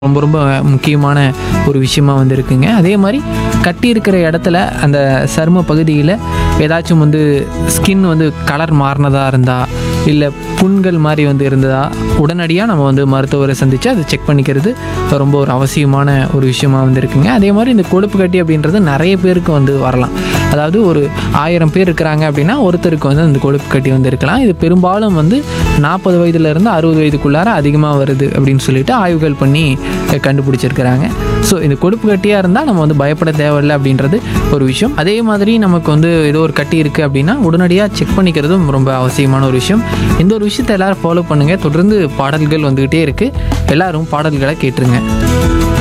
ரொம்ப ரொம்ப முக்கியமான ஒரு விஷயமா வந்து இருக்குங்க அதே மாதிரி கட்டி இருக்கிற இடத்துல அந்த சரும பகுதியில் ஏதாச்சும் வந்து ஸ்கின் வந்து கலர் மாறினதா இருந்தா இல்லை புண்கள் மாதிரி வந்து இருந்ததா உடனடியாக நம்ம வந்து மருத்துவரை சந்தித்து அதை செக் பண்ணிக்கிறது ரொம்ப ஒரு அவசியமான ஒரு விஷயமா வந்து இருக்குங்க அதே மாதிரி இந்த கொழுப்பு கட்டி அப்படின்றது நிறைய பேருக்கு வந்து வரலாம் அதாவது ஒரு ஆயிரம் பேர் இருக்கிறாங்க அப்படின்னா ஒருத்தருக்கு வந்து இந்த கொழுப்பு கட்டி வந்து இருக்கலாம் இது பெரும்பாலும் வந்து நாற்பது வயதுலேருந்து அறுபது வயதுக்குள்ளார அதிகமாக வருது அப்படின்னு சொல்லிட்டு ஆய்வுகள் பண்ணி அஹ், கண்டுபிடிச்சிருக்கிறாங்க ஸோ இந்த கொழுப்பு கட்டியாக இருந்தால் நம்ம வந்து பயப்பட தேவையில்லை அப்படின்றது ஒரு விஷயம் அதே மாதிரி நமக்கு வந்து ஏதோ ஒரு கட்டி இருக்குது அப்படின்னா உடனடியாக செக் பண்ணிக்கிறதும் ரொம்ப அவசியமான ஒரு விஷயம் இந்த ஒரு விஷயத்தை எல்லாரும் ஃபாலோ பண்ணுங்கள் தொடர்ந்து பாடல்கள் வந்துக்கிட்டே இருக்குது எல்லாரும் பாடல்களை கேட்டுருங்க